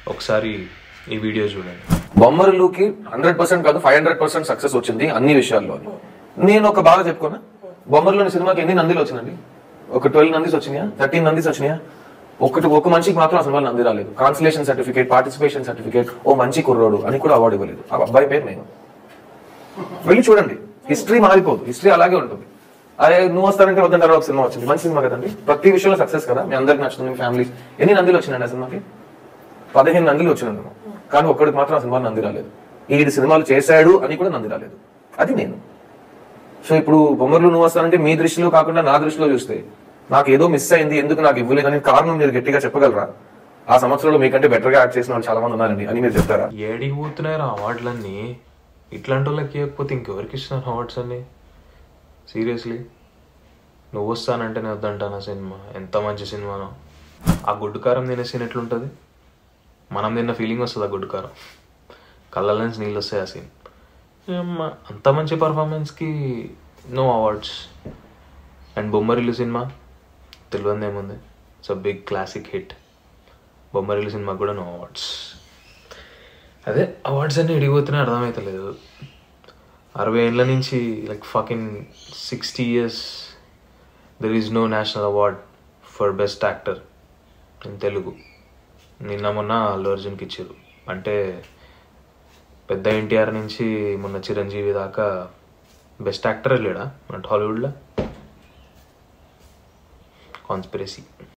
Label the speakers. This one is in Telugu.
Speaker 1: ఒకసారి ఈ వీడియో చూడండి
Speaker 2: బొమ్మరులుకి హండ్రెడ్ పర్సెంట్ కాదు ఫైవ్ హండ్రెడ్ పర్సెంట్ సక్సెస్ వచ్చింది అన్ని విషయాల్లో నేను ఒక బాగా చెప్పుకోనా బొమ్మరులోని సినిమాకి ఎన్ని నందిలు వచ్చినండి ఒక ట్వెల్వ్ నందిస్ వచ్చినాయా థర్టీన్ నందిస్ వచ్చినాయా ఒకటి ఒక మనిషికి మాత్రం అసలు నంది రాలేదు కాన్సలేషన్ సర్టిఫికేట్ పార్టిసిపేషన్ సర్టిఫికేట్ ఓ మంచి కుర్రోడు అని కూడా అవార్డు ఇవ్వలేదు ఆ అబ్బాయి పేరు నేను వెళ్ళి చూడండి హిస్టరీ మారిపోదు హిస్టరీ అలాగే ఉంటుంది అరే నువ్వు వస్తానంటే వద్దంటారు ఒక సినిమా వచ్చింది మంచి సినిమా కదండి ప్రతి విషయంలో సక్సెస్ కదా మీ అందరికి నచ్చుతుంది మీ ఫ్యామిలీ ఎన్ని నందిలు వచ్చినాయండి ఆ సినిమాకి పదిహేను నందిలు వచ్చినాను కానీ ఒక్కడికి మాత్రం ఆ సినిమా నంది రాలేదు ఈడు సినిమాలు చేశాడు అని కూడా నంది రాలేదు అది నేను సో ఇప్పుడు బొమ్మర్లు నువ్వు వస్తానంటే మీ దృష్టిలో కాకుండా నా దృష్టిలో చూస్తే నాకు ఏదో మిస్ అయింది ఎందుకు నాకు ఇవ్వలేదు అని కారణం మీరు గట్టిగా చెప్పగలరా ఆ సంవత్సరంలో మీకంటే బెటర్ గా యాక్ట్ చేసిన వాళ్ళు చాలా మంది ఉన్నారండి అని మీరు చెప్తారా
Speaker 1: ఏడికి పోతున్నాయి అవార్డులన్నీ ఇట్లాంటి వాళ్ళకి ఇవ్వకపోతే ఇంకెవరికి ఇస్తున్నారు అవార్డ్స్ అన్ని సీరియస్లీ నువ్వు వస్తానంటే నేను వద్దంటాను సినిమా ఎంత మంచి సినిమానో ఆ గుడ్డు కారం తినే సీన్ ఎట్లుంటుంది మనం తిన్న ఫీలింగ్ వస్తుంది ఆ గుడ్డు కారం కళ్ళ నుంచి నీళ్ళు వస్తాయి ఆ సీన్ ఏమ్మా, అంత మంచి పర్ఫార్మెన్స్కి no awards and Bommarillu cinema తెలియదు ఏముంది it's a big classic hit Bommarillu సినిమాకి కూడా నో అవార్డ్స్ అదే అవార్డ్స్ అన్ని ఎడిగిపోతున్నాయి అర్థమవుతలేదు అరవై ఏళ్ళ నుంచి like fucking sixty years there is no national award for best actor in Telugu నిన్న మొన్న అల్లు అర్జున్కి ఇచ్చారు అంటే పెద్ద ఎన్టీఆర్ నుంచి మొన్న చిరంజీవి దాకా బెస్ట్ యాక్టర్ లేడా మన టాలీవుడ్లో కాన్స్పిరసీ